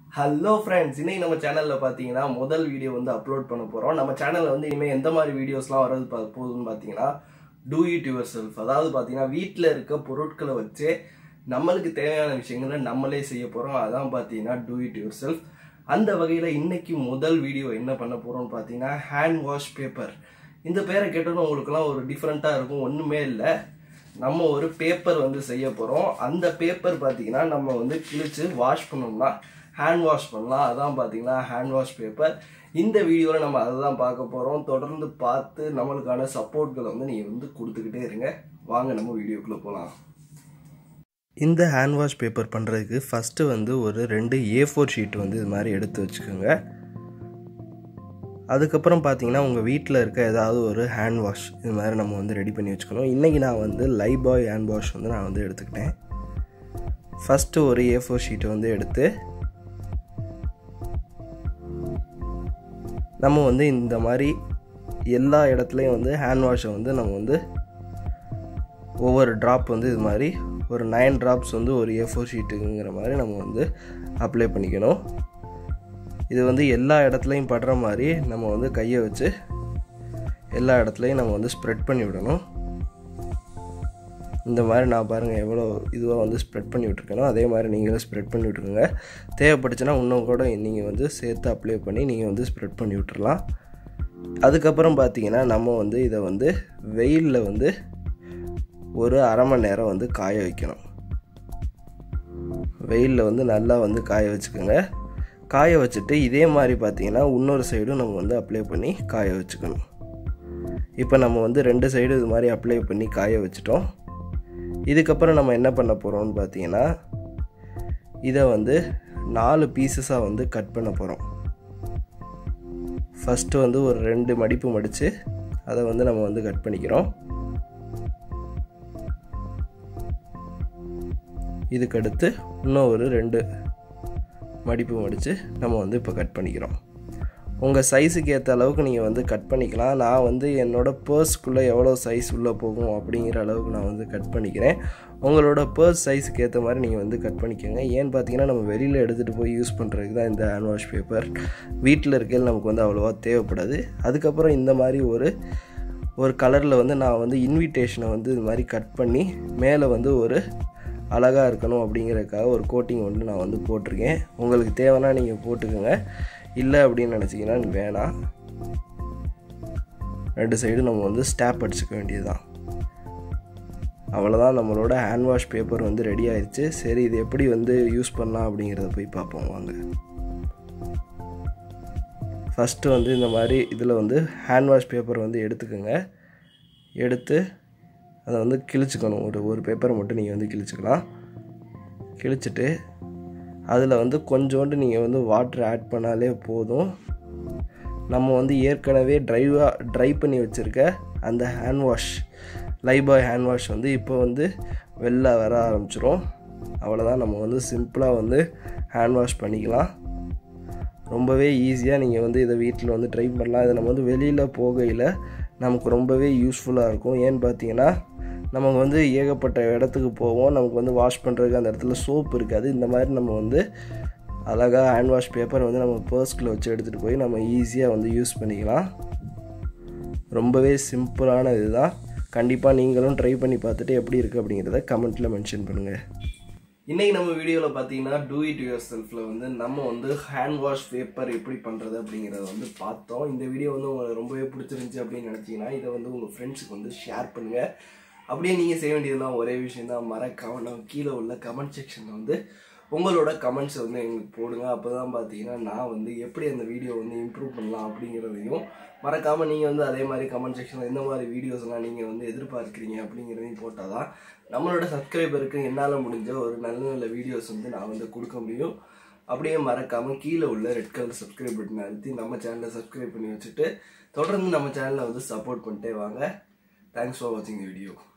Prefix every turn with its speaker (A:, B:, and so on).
A: hello friends இன்னைக்கு நம்ம சேனல்ல பாத்தீங்கன்னா முதல் வீடியோ வந்து அப்லோட் பண்ண போறோம் நம்ம சேனல்ல வந்து இனிமே எந்த மாதிரி வீடியோஸ்லாம் வரது பா- போகுதுன்னு பாத்தீங்கன்னா டூ இட் யுவர் செல்ஃப் அதாவது பாத்தீங்கன்னா வீட்டில் இருக்க பொருட்களை வச்சு நம்மளுக்கு தேவையான விஷயங்களை நம்மளே செய்ய போறோம் அதான் பாத்தீங்கன்னா டூ இட் யுவர் செல்ஃப் அந்த வகையில இன்னைக்கு முதல் வீடியோ என்ன பண்ண போறோம்னு பாத்தீங்கன்னா ஹேண்ட் வாஷ் பேப்பர் இந்த பேரை கேட்டோன்னு உங்களுக்குலாம் ஒரு டிஃப்ரெண்ட்டாக இருக்கும் ஒன்றுமே இல்லை நம்ம ஒரு பேப்பர் வந்து செய்ய போகிறோம் அந்த பேப்பர் பார்த்தீங்கன்னா நம்ம வந்து கிழிச்சு வாஷ் பண்ணோம்னா ஹேண்ட் வாஷ் பண்ணலாம் அதான் பார்த்தீங்கன்னா ஹேண்ட் வாஷ் பேப்பர் இந்த வீடியோவில் நம்ம அதை தான் பார்க்க போகிறோம் தொடர்ந்து பார்த்து நம்மளுக்கான சப்போர்ட்களை வந்து நீங்கள் வந்து கொடுத்துக்கிட்டே இருங்க வாங்க நம்ம வீடியோக்குள்ளே போகலாம் இந்த ஹேண்ட் வாஷ் பேப்பர் பண்ணுறதுக்கு ஃபஸ்ட்டு வந்து ஒரு ரெண்டு ஏ ஃபோர் ஷீட் வந்து இது மாதிரி எடுத்து வச்சுக்கோங்க அதுக்கப்புறம் பார்த்தீங்கன்னா உங்கள் வீட்டில் இருக்க ஏதாவது ஒரு ஹேண்ட் வாஷ் இது மாதிரி நம்ம வந்து ரெடி பண்ணி வச்சுக்கணும் இன்றைக்கி நான் வந்து லைபாய் ஹேண்ட் வாஷ் வந்து நான் வந்து எடுத்துக்கிட்டேன் ஃபஸ்ட்டு ஒரு ஏ ஃபோர் ஷீட்டை வந்து எடுத்து நம்ம வந்து இந்த மாதிரி எல்லா இடத்துலையும் வந்து ஹேண்ட் வாஷை வந்து நம்ம வந்து ஒவ்வொரு ட்ராப் வந்து இது மாதிரி ஒரு நைன் ட்ராப்ஸ் வந்து ஒரு ஏ ஃபோர் ஷீட்டுங்கிற மாதிரி நம்ம வந்து அப்ளை பண்ணிக்கணும் இது வந்து எல்லா இடத்துலையும் படுற மாதிரி நம்ம வந்து கையை வச்சு எல்லா இடத்துலையும் நம்ம வந்து ஸ்ப்ரெட் பண்ணி விடணும் இந்த மாதிரி நான் பாருங்கள் எவ்வளோ இதுவாக வந்து ஸ்ப்ரெட் பண்ணி விட்ருக்கேனோ அதே மாதிரி நீங்களும் ஸ்ப்ரெட் பண்ணி விட்ருங்க தேவைப்பட்டுச்சுன்னா இன்னும் கூட நீங்கள் வந்து சேர்த்து அப்ளை பண்ணி நீங்கள் வந்து ஸ்ப்ரெட் பண்ணி விட்டுறலாம் அதுக்கப்புறம் பார்த்தீங்கன்னா நம்ம வந்து இதை வந்து வெயிலில் வந்து ஒரு அரை மணி நேரம் வந்து காய வைக்கணும் வெயிலில் வந்து நல்லா வந்து காய வச்சுக்கோங்க காய வச்சுட்டு இதே மாதிரி பார்த்தீங்கன்னா இன்னொரு சைடும் நம்ம வந்து அப்ளை பண்ணி காய வச்சுக்கணும் இப்போ நம்ம வந்து ரெண்டு சைடு இது மாதிரி அப்ளை பண்ணி காய வச்சிட்டோம் இதுக்கப்புறம் நம்ம என்ன பண்ண போகிறோம்னு பார்த்தீங்கன்னா இதை வந்து நாலு பீசஸாக வந்து கட் பண்ண போகிறோம் ஃபஸ்ட்டு வந்து ஒரு ரெண்டு மடிப்பு மடித்து அதை வந்து நம்ம வந்து கட் பண்ணிக்கிறோம் இதுக்கடுத்து இன்னும் ஒரு ரெண்டு மடிப்பு மடித்து நம்ம வந்து இப்போ கட் பண்ணிக்கிறோம் உங்கள் சைஸுக்கு ஏற்ற அளவுக்கு நீங்கள் வந்து கட் பண்ணிக்கலாம் நான் வந்து என்னோடய பர்ஸ்க்குள்ளே எவ்வளோ சைஸ் உள்ளே போகும் அப்படிங்கிற அளவுக்கு நான் வந்து கட் பண்ணிக்கிறேன் உங்களோட பர்ஸ் சைஸுக்கு ஏற்ற மாதிரி நீங்கள் வந்து கட் பண்ணிக்கோங்க ஏன்னு பார்த்தீங்கன்னா நம்ம வெளியில் எடுத்துகிட்டு போய் யூஸ் பண்ணுறதுக்கு தான் இந்த ஹேண்ட் வாஷ் பேப்பர் வீட்டில் இருக்கையில் நமக்கு வந்து அவ்வளோவா தேவைப்படாது அதுக்கப்புறம் இந்த மாதிரி ஒரு ஒரு கலரில் வந்து நான் வந்து இன்விடேஷனை வந்து இது மாதிரி கட் பண்ணி மேலே வந்து ஒரு அழகாக இருக்கணும் அப்படிங்கிறதுக்காக ஒரு கோட்டிங் வந்து நான் வந்து போட்டிருக்கேன் உங்களுக்கு தேவைன்னா நீங்கள் போட்டுக்கோங்க இல்லை அப்படின்னு நினச்சிங்கன்னா வேணாம் ரெண்டு சைடும் நம்ம வந்து ஸ்டாப் அடிச்சுக்க வேண்டியது தான் அவ்வளோதான் நம்மளோட ஹேண்ட் வாஷ் பேப்பர் வந்து ரெடி ஆயிடுச்சு சரி இது எப்படி வந்து யூஸ் பண்ணலாம் அப்படிங்கிறத போய் பார்ப்போம் வாங்க ஃபஸ்ட்டு வந்து இந்த மாதிரி இதில் வந்து ஹேண்ட் வாஷ் பேப்பர் வந்து எடுத்துக்கோங்க எடுத்து அதை வந்து கிழிச்சுக்கணும் ஒரு ஒரு பேப்பரை மட்டும் நீங்கள் வந்து கிழிச்சுக்கலாம் கிழிச்சிட்டு அதில் வந்து கொஞ்சோண்டு நீங்கள் வந்து வாட்டர் ஆட் பண்ணாலே போதும் நம்ம வந்து ஏற்கனவே ட்ரைவாக ட்ரை பண்ணி வச்சுருக்க அந்த hand wash Lifebuoy hand wash வந்து இப்போ வந்து வெளில வர ஆரம்பிச்சிரும் அவ்வளோதான் நம்ம வந்து சிம்பிளாக வந்து ஹேண்ட் வாஷ் பண்ணிக்கலாம் ரொம்பவே ஈஸியாக நீங்கள் வந்து இதை வீட்டில் வந்து ட்ரை பண்ணலாம் இதை நம்ம வந்து வெளியில் போகையில் நமக்கு ரொம்பவே யூஸ்ஃபுல்லாக இருக்கும் ஏன்னு பார்த்தீங்கன்னா நமக்கு வந்து ஏகப்பட்ட இடத்துக்கு போவோம் நமக்கு வந்து வாஷ் பண்ணுறதுக்கு அந்த இடத்துல சோப் இருக்காது இந்த மாதிரி நம்ம வந்து அழகாக ஹேண்ட் வாஷ் பேப்பர் வந்து நம்ம பர்ஸ்கில் வச்சு எடுத்துகிட்டு போய் நம்ம ஈஸியாக வந்து யூஸ் பண்ணிக்கலாம் ரொம்பவே சிம்பிளான இதுதான் கண்டிப்பாக நீங்களும் ட்ரை பண்ணி பார்த்துட்டு எப்படி இருக்குது அப்படிங்கிறத கமெண்ட்டில் மென்ஷன் பண்ணுங்கள் இன்னைக்கு நம்ம வீடியோவில் பார்த்தீங்கன்னா டூ இட் யுவர் செல்ஃபில் வந்து நம்ம வந்து ஹேண்ட் வாஷ் பேப்பர் எப்படி பண்ணுறது அப்படிங்கிறத வந்து பார்த்தோம் இந்த வீடியோ வந்து உங்களுக்கு ரொம்பவே பிடிச்சிருந்துச்சி அப்படின்னு நினச்சிங்கன்னா இதை வந்து உங்கள் ஃப்ரெண்ட்ஸுக்கு வந்து ஷேர் பண்ணுங்கள் அப்படியே நீங்கள் செய்ய வேண்டியதெல்லாம் ஒரே விஷயம் தான் மறக்காம நம்ம கீழே உள்ள கமெண்ட் செக்ஷனில் வந்து உங்களோட கமெண்ட்ஸை வந்து எங்களுக்கு போடுங்க அப்போ தான் பார்த்தீங்கன்னா நான் வந்து எப்படி அந்த வீடியோ வந்து இம்ப்ரூவ் பண்ணலாம் அப்படிங்கிறதையும் மறக்காமல் நீங்கள் வந்து அதே மாதிரி கமெண்ட் செக்ஷனில் எந்த மாதிரி வீடியோஸ்லாம் நீங்கள் வந்து எதிர்பார்க்குறீங்க அப்படிங்கிறதையும் போட்டால் தான் நம்மளோட சப்ஸ்கிரைபருக்கு என்னால் முடிஞ்ச ஒரு நல்ல நல்ல வீடியோஸ் வந்து நான் வந்து கொடுக்க முடியும் அப்படியே மறக்காமல் கீழே உள்ள ரெட் கலர் சப்ஸ்கிரைப் பட்டனை அழுத்தி நம்ம சேனலை சப்ஸ்கிரைப் பண்ணி வச்சுட்டு தொடர்ந்து நம்ம சேனலை வந்து சப்போர்ட் பண்ணிட்டே வாங்க தேங்க்ஸ் ஃபார் வாட்சிங் த வீடியோ